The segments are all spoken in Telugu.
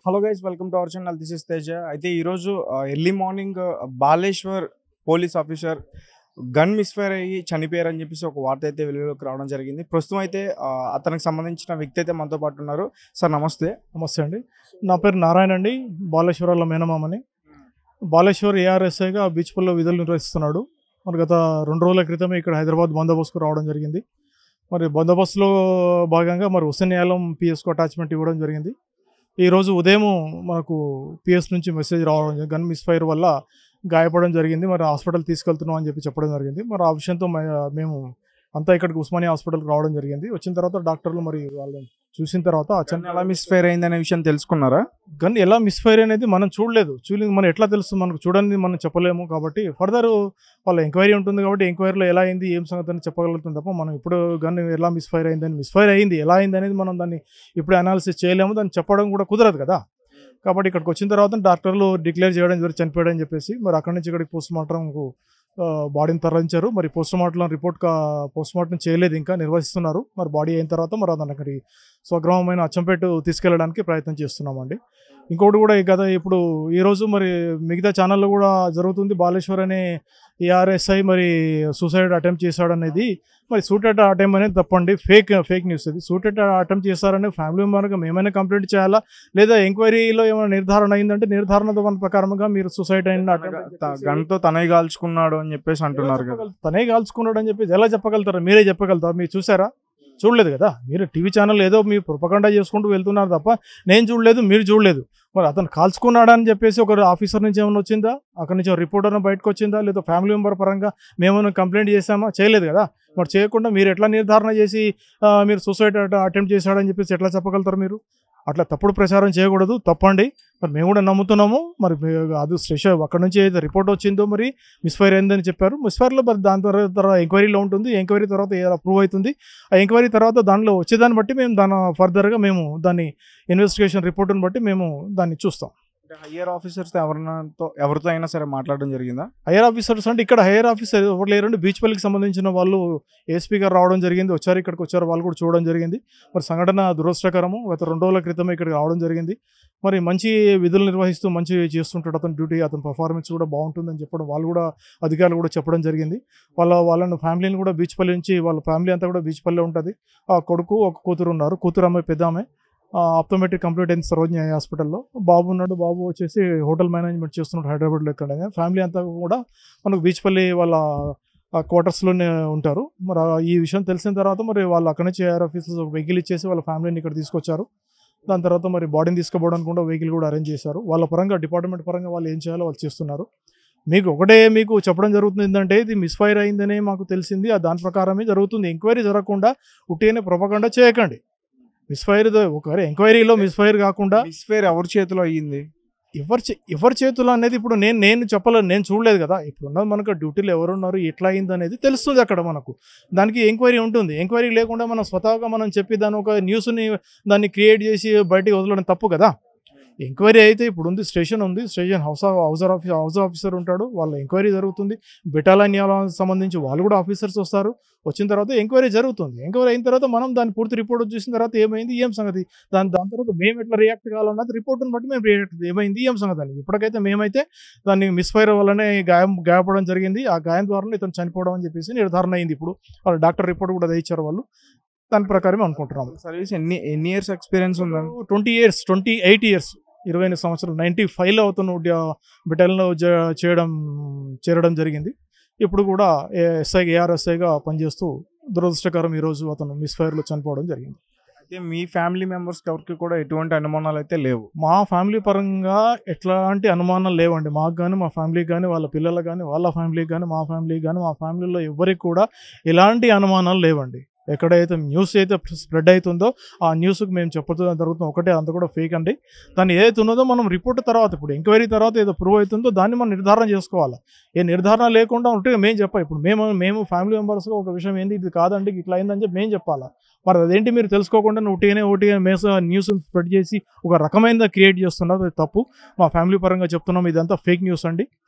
hello guys welcome to our channel this is Teja అయితే ఈరోజు early morning Baleshwar police officer gun misfire అయ్యి చనిపోయారని చెప్పేసి ఒక వార్త అయితే వెలుగులోకి రావడం జరిగింది ప్రస్తుతం అయితే ఆ, అతనికి సంబంధించిన వ్యక్తి అయితే మనతో పాటు ఉన్నారు సార్ నమస్తే నమస్తే అండి నా పేరు నారాయణ అండి బాలేశ్వరాల మేనమామని బాలేశ్వర్ ఏఆర్ఎస్ఐగా బీచ్పల్లో విధులు నిర్వహిస్తున్నాడు మరి గత రెండు రోజుల క్రితమే ఇక్కడ హైదరాబాద్ బందోబస్తుకు రావడం జరిగింది మరి బందోబస్తులో భాగంగా మరి హుస్సేన్ యాలం పిఎస్కు అటాచ్మెంట్ ఇవ్వడం జరిగింది ఈరోజు ఉదయం మనకు పిఎస్ నుంచి మెసేజ్ రావడం జరిగింది గన్ మిస్ఫైర్ వల్ల గాయపడడం జరిగింది మరి హాస్పిటల్ తీసుకెళ్తున్నాం అని చెప్పి చెప్పడం జరిగింది మరి ఆ విషయంతో మే- మేము అంతా ఇక్కడికి ఉస్మానియా హాస్పిటల్కి రావడం జరిగింది వచ్చిన తర్వాత డాక్టర్లు మరి వాళ్ళని చూసిన తర్వాత ఆ గన్ ఎలా మిస్ఫైర్ అయిందనే విషయం తెలుసుకున్నారా గన్ ఎలా మిస్ఫైర్ అనేది మనం చూడలేదు చూడలేదు మనం ఎట్లా తెలుస్తుంది మనకు చూడండి మనం చెప్పలేము కాబట్టి ఫర్దర్ వాళ్ళ ఎంక్వైరీ ఉంటుంది కాబట్టి ఎంక్వైరీలో ఎలా అయింది ఏం సంగతి అని చెప్పగలుగుతుంది తప్ప మనం ఇప్పుడు గన్ ఎలా మిస్ఫైర్ అయిందని మిస్ఫైర్ అయింది ఎలా అయింది అనేది మనం దాన్ని ఇప్పుడు అనాలిసిస్ చేయలేము దాన్ని చెప్పడం కూడా కుదరదు కదా కాబట్టి ఇక్కడికి వచ్చిన తర్వాత డాక్టర్లు డిక్లేర్ చేయడం జరిగి చనిపోయాడని చెప్పేసి మరి అక్కడి నుంచి ఇక్కడికి పోస్ట్ మార్టంకు బాడీని తరలించారు మరి postmortem report postmortem చేయలేదు ఇంకా నిర్వహిస్తున్నారు మరి బాడీ అయిన తర్వాత మరి అతను అక్కడి స్వగ్రామమైన అచ్చంపేట తీసుకెళ్ళడానికి ప్రయత్నం చేస్తున్నామండి ఇంకోటి కూడా ఈ గత ఇప్పుడు ఈరోజు మరి మిగతా ఛానల్లో కూడా జరుగుతుంది బాలేశ్వర్ అనే ఏఆర్ఎస్ఐ మరి సూసైడ్ అటెంప్ట్ చేశాడనేది మరి సూటెడ్ అటెంప్ట్ అనేది తప్పండి ఫేక్ ఫేక్ న్యూస్ ఇది సూటెడ్ అటెంప్ట్ చేశారని ఫ్యామిలీ మెంబర్గా మేమైనా కంప్లైంట్ చేయాలా లేదా ఎంక్వైరీలో ఏమైనా నిర్ధారణ అయిందంటే నిర్ధారణ దాని ప్రకారంగా మీరు సూసైడ్ అయిన గన్ తో తనే కాల్చుకున్నాడు అని చెప్పేసి అంటున్నారు కదా తనే కాల్చుకున్నాడు అని చెప్పేసి ఎలా చెప్పగలుగుతారు మీరే చెప్పగలుగుతారు మీరు చూసారా చూడలేదు కదా మీరు టీవీ ఛానల్ ఏదో మీ ప్రొపకండా చేసుకుంటూ వెళ్తున్నారు తప్ప నేను చూడలేదు మీరు చూడలేదు మరి అతను కాల్చుకున్నాడని చెప్పేసి ఒక ఆఫీసర్ నుంచి ఏమైనా వచ్చిందా అక్కడి నుంచి రిపోర్టర్ బయటకు వచ్చిందా లేదా ఫ్యామిలీ మెంబర్ పరంగా మేమైనా కంప్లైంట్ చేసామా చేయలేదు కదా మరి చేయకుండా మీరు ఎట్లా నిర్ధారణ చేసి ఆ, మీరు సూసైడ్ అటెంప్ట్ చేశాడని చెప్పేసి ఎట్లా చెప్పగలుగుతారు మీరు అట్లా తప్పుడు ప్రచారం చేయకూడదు తప్పండి మరి మేము కూడా నమ్ముతున్నాము మరి మీ- అది స్టేషన్ అక్కడ నుంచి ఏదైతే రిపోర్ట్ వచ్చిందో మరి మిస్ఫైర్ అయిందని చెప్పారు మిస్ఫైర్లో మరి దాని తర్వాత తర్వాత ఎంక్వైరీలో ఉంటుంది ఎంక్వైరీ తర్వాత ఏదో అప్రూవ్ అవుతుంది ఆ ఎంక్వైరీ తర్వాత దానిలో వచ్చేదాన్ని బట్టి మేము దాని ఫర్దర్గా మేము దాన్ని ఇన్వెస్టిగేషన్ రిపోర్ట్ని బట్టి మేము దాన్ని చూస్తాం హయ్యర్ ఆఫీసర్స్ ఎవరితో ఎవరితో అయినా సరే మాట్లాడడం జరిగిందా హైయర్ ఆఫీసర్స్ అంటే ఇక్కడ హైయర్ ఆఫీసర్ ఎవరు లేరండి బీచ్పల్లికి సంబంధించిన వాళ్ళు ఏఎస్పీ గారు రావడం జరిగింది వచ్చారు ఇక్కడికి వచ్చారు వాళ్ళు కూడా చూడడం జరిగింది మరి సంఘటన దురదృష్టకరము గత రెండు రోజుల క్రితమే ఇక్కడికి రావడం జరిగింది మరి మంచి విధులు నిర్వహిస్తూ మంచి చేస్తుంటాడు అతని డ్యూటీ అతని పర్ఫార్మెన్స్ కూడా బాగుంటుందని చెప్పడం వాళ్ళు కూడా అధికారులు కూడా చెప్పడం జరిగింది వాళ్ళ వాళ్ళని ఫ్యామిలీని కూడా బీచ్పల్లి నుంచి వాళ్ళ ఫ్యామిలీ అంతా కూడా బీచ్పల్లి ఉంటుంది ఆ కొడుకు ఒక కూతురు ఉన్నారు కూతురు అమ్మాయి పెద్ద ఆమె ఆప్టోమేటిక్ కంప్లీట్ అయింది సరోజిని ఐ హాస్పిటల్లో బాబు ఉన్నాడు బాబు వచ్చేసి హోటల్ మేనేజ్మెంట్ చేస్తున్నాడు హైదరాబాద్లో ఇక్కడ ఫ్యామిలీ అంతా కూడా మనకు బీచ్పల్లి వాళ్ళ క్వార్టర్స్లోనే ఉంటారు మరి ఆ ఈ విషయం తెలిసిన తర్వాత మరి వాళ్ళు అక్కడి నుంచి ఏఆర్ ఆఫీసర్స్ ఒక వెహికల్ ఇచ్చేసి వాళ్ళ ఫ్యామిలీని ఇక్కడ తీసుకొచ్చారు దాని తర్వాత మరి బాడీని తీసుకుపోవడానికి కూడా వెహికల్ కూడా అరేంజ్ చేశారు వాళ్ళ పరంగా డిపార్ట్మెంట్ పరంగా వాళ్ళు ఏం చేయాలో వాళ్ళు చేస్తున్నారు మీకు ఒకటే మీకు చెప్పడం జరుగుతుంది ఏంటంటే ఇది మిస్ఫైర్ అయిందనే మాకు తెలిసింది ఆ దాని ప్రకారమే జరుగుతుంది ఎంక్వైరీ జరగకుండా ఉట్టిగానే ప్రొపగండా చేయకండి మిస్ఫైర్ ఒకవేళ ఎంక్వైరీలో మిస్ఫైర్ కాకుండా మిస్ఫైర్ ఎవరి చేతిలో అయ్యింది ఎవరి చే ఎవరి చేతులు అనేది ఇప్పుడు నేను నేను చెప్పలేదు నేను చూడలేదు కదా ఇప్పుడు ఉన్నది మనకు డ్యూటీలో ఎవరున్నారు ఎట్లా అయింది అనేది తెలుస్తుంది అక్కడ మనకు దానికి ఎంక్వైరీ ఉంటుంది ఎంక్వైరీ లేకుండా మనం స్వతహాగా మనం చెప్పి దాని ఒక న్యూస్ని దాన్ని క్రియేట్ చేసి బయటికి వదలడం తప్పు కదా ఎంక్వైరీ అయితే ఇప్పుడు ఉంది స్టేషన్ ఉంది station house house officer house officer ఉంటాడు వాళ్ళ ఎంక్వైరీ జరుగుతుంది బెటాలియన్ సంబంధించి వాళ్ళు కూడా ఆఫీసర్స్ వస్తారు వచ్చిన తర్వాత ఎంక్వైరీ జరుగుతుంది ఎంక్వైరీ అయిన తర్వాత మనం దాని పూర్తి రిపోర్ట్ చూసిన తర్వాత ఏమైంది ఏం సంగతి దాని దాని తర్వాత మేము ఎట్లా రియాక్ట్ కావాలన్నది రిపోర్ట్ని బట్టి మేము రియాక్ట్ ఏమైంది ఏం సంగతి అని ఇప్పటికైతే మేమైతే దాన్ని మిస్ఫైర్ వల్లనే గాయం గాయపడడం జరిగింది ఆ గాయం ద్వారానే ఇతను చనిపోవడం అని చెప్పేసి నిర్ధారణ అయింది ఇప్పుడు వాళ్ళ డాక్టర్ రిపోర్ట్ కూడా ఇచ్చారు వాళ్ళు దాని ప్రకారమే అనుకుంటున్నాం సర్వీస్ ఎన్ని ఎన్ని ఇయర్స్ ఎక్స్పీరియన్స్ ఉందని twenty years twenty eight years ఇరవై ఎనిమిది సంవత్సరాలు నైంటీ ఫైవ్లో అతను బిటల్లో చేయడం చేరడం జరిగింది ఇప్పుడు కూడా ఎస్ఐ ఏఆర్ఎస్ఐగా పనిచేస్తూ దురదృష్టకరం ఈరోజు అతను మిస్ఫైర్లో చనిపోవడం జరిగింది అయితే మీ ఫ్యామిలీ మెంబర్స్ ఎవరికి కూడా ఎటువంటి అనుమానాలు అయితే లేవు మా ఫ్యామిలీ పరంగా ఎట్లాంటి అనుమానాలు లేవండి మాకు కానీ మా ఫ్యామిలీకి కానీ వాళ్ళ పిల్లలకు కానీ వాళ్ళ ఫ్యామిలీకి కానీ మా ఫ్యామిలీకి కానీ మా ఫ్యామిలీలో ఎవరికి కూడా ఎలాంటి అనుమానాలు లేవండి ఎక్కడైతే న్యూస్ అయితే స్ప్రెడ్ అవుతుందో ఆ న్యూస్కి మేము చెప్పుతూ జరుగుతుంది ఒకటే అంత కూడా ఫేక్ అండి దాన్ని ఏదైతే ఉన్నదో మనం రిపోర్ట్ తర్వాత ఇప్పుడు ఎంక్వైరీ తర్వాత ఏదో ప్రూవ్ అవుతుందో దాన్ని మనం నిర్ధారణ చేసుకోవాలి ఏ నిర్ధారణ లేకుండా ఉంటే మేము చెప్పాలి ఇప్పుడు మేము మేము ఫ్యామిలీ మెంబర్స్గా ఒక విషయం ఏంది ఇది కాదండి ఇట్లా అయిందని చెప్పి మేము చెప్పాలా మరి అదేంటి మీరు తెలుసుకోకుండా ఒకటిగానే ఒకటిగా మేస న్యూస్ స్ప్రెడ్ చేసి ఒక రకమైన క్రియేట్ చేస్తున్నారు అది తప్పు మా ఫ్యామిలీ పరంగా చెప్తున్నాం ఇదంతా ఫేక్ న్యూస్ అండి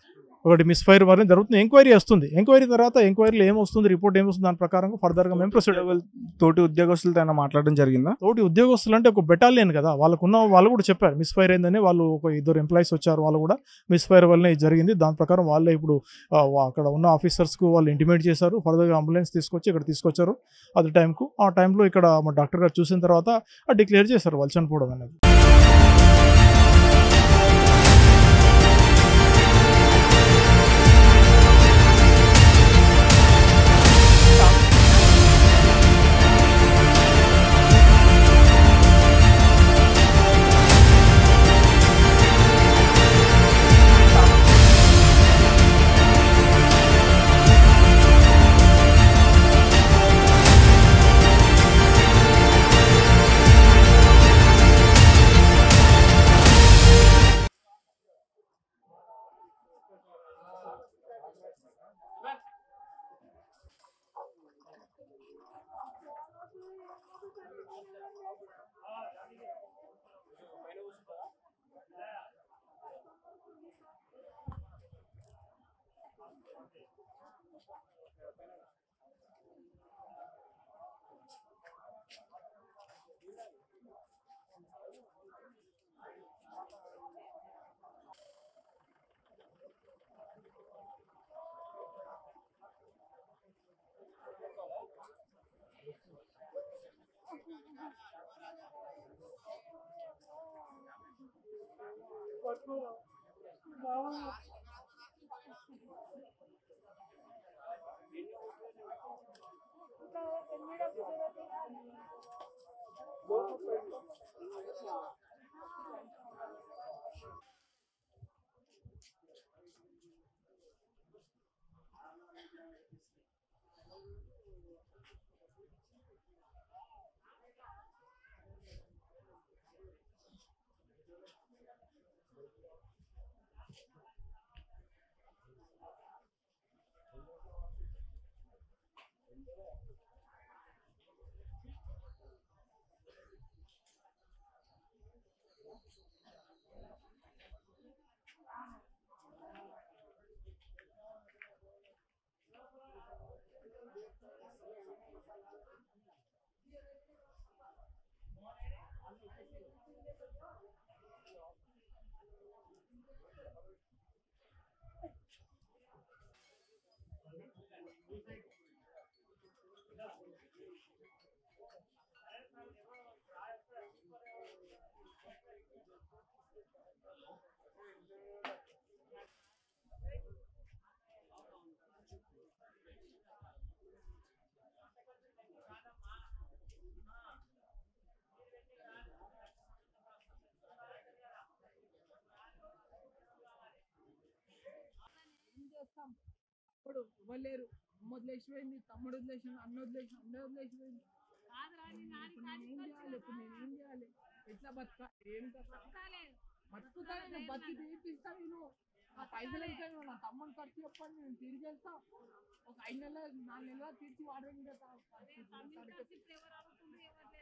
ఒకటి మిస్ఫైర్ వారిని జరుగుతుంది ఎంక్వైరీ వస్తుంది ఎంక్వైరీ తర్వాత ఎంక్వైరీలో ఏమొస్తుంది రిపోర్ట్ ఏమొస్తుంది దాని ప్రకారంగా ఫర్దర్గా మేము ప్రొసీడ్ తోటి ఉద్యోగస్తులతో ఏమైనా మాట్లాడడం జరిగిందా తోటి ఉద్యోగస్తులు అంటే ఒక బెటాలియన్ కదా వాళ్ళకున్న వాళ్ళు కూడా చెప్పారు మిస్ఫైర్ అయిందని వాళ్ళు ఒక ఇద్దరు ఎంప్లాయీస్ వచ్చారు వాళ్ళు కూడా మిస్ఫైర్ వల్లనే ఇది జరిగింది దాని ప్రకారం వాళ్ళే ఇప్పుడు ఆ, వా- అక్కడ ఉన్న ఆఫీసర్స్కు వాళ్ళు ఇంటిమేట్ చేశారు ఫర్దర్గా అంబులెన్స్ తీసుకొచ్చి ఇక్కడ తీసుకొచ్చారు అది టైంకు ఆ టైంలో ఇక్కడ మా డాక్టర్ గారు చూసిన తర్వాత డిక్లేర్ చేశారు వాళ్ళు చనిపోవడం అనేది ఏం చేస్తాం ఇప్పుడు ఇవ్వలేరు అమ్మ వదిలేసిపోయింది తమ్ముడు వదిలేసిన అన్న వదిలేసిన అందరూ వదిలేసిపోయింది ఇప్పుడు నేను ఏం చేయాలి ఇప్పుడు నేను ఏం చేయాలి ఎట్లా బతక ఏం బతుకుతా నేను బతికి తీపిస్తా నేను ఆ పైసలు ఎంత నా తమ్ముని ఖర్చు చెప్పండి నేను తిరిగేస్తా ఒక ఐదు నెలలు నాలుగు నెలలు తీర్చి వాడని